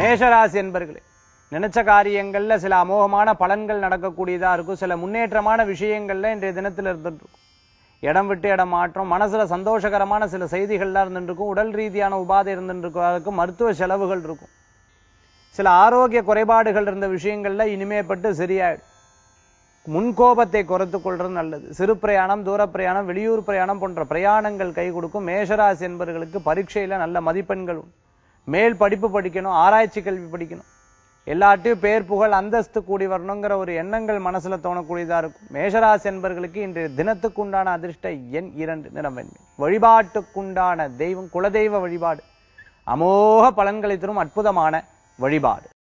மேஷராசி என்பர்களே நினைச்ச காரியங்கள்ல சில அமோகமான பலன்கள் நடக்கக்கூடியதா இருக்கும் சில முன்னேற்றமான விஷயங்கள்ல இன்றைய தினத்துல இருந்துட்டு இருக்கும் இடம் விட்டு இடம் மாற்றம் மனசுல சந்தோஷகரமான சில செய்திகள்லாம் இருந்துட்டு இருக்கும் உடல் ரீதியான உபாதை இருந்துட்டு இருக்கும் அதுக்கு மருத்துவ செலவுகள் இருக்கும் சில ஆரோக்கிய குறைபாடுகள் இருந்த விஷயங்கள்ல இனிமேப்பட்டு சரியாயிடும் முன்கோபத்தை குறைத்துக் கொள்றது நல்லது சிறு பிரயாணம் தூர பிரயாணம் வெளியூர் பிரயாணம் போன்ற பிரயாணங்கள் கை கொடுக்கும் மேஷராசி என்பவர்களுக்கு பரீட்சையில நல்ல மதிப்பெண்கள் உண்டு மேல் படிப்பு படிக்கணும் ஆராய்ச்சி கல்வி படிக்கணும் எல்லாட்டையும் பேர் புகழ் அந்தஸ்து கூடி வரணுங்கிற ஒரு எண்ணங்கள் மனசுல தோணக்கூடியதா இருக்கும் மேஷராசி என்பவர்களுக்கு இன்றைய தினத்துக்குண்டான அதிர்ஷ்ட எண் இரண்டு நிறம் வெண்மை வழிபாட்டுக்குண்டான தெய்வம் குலதெய்வ வழிபாடு அமோக பலன்களை தரும் அற்புதமான வழிபாடு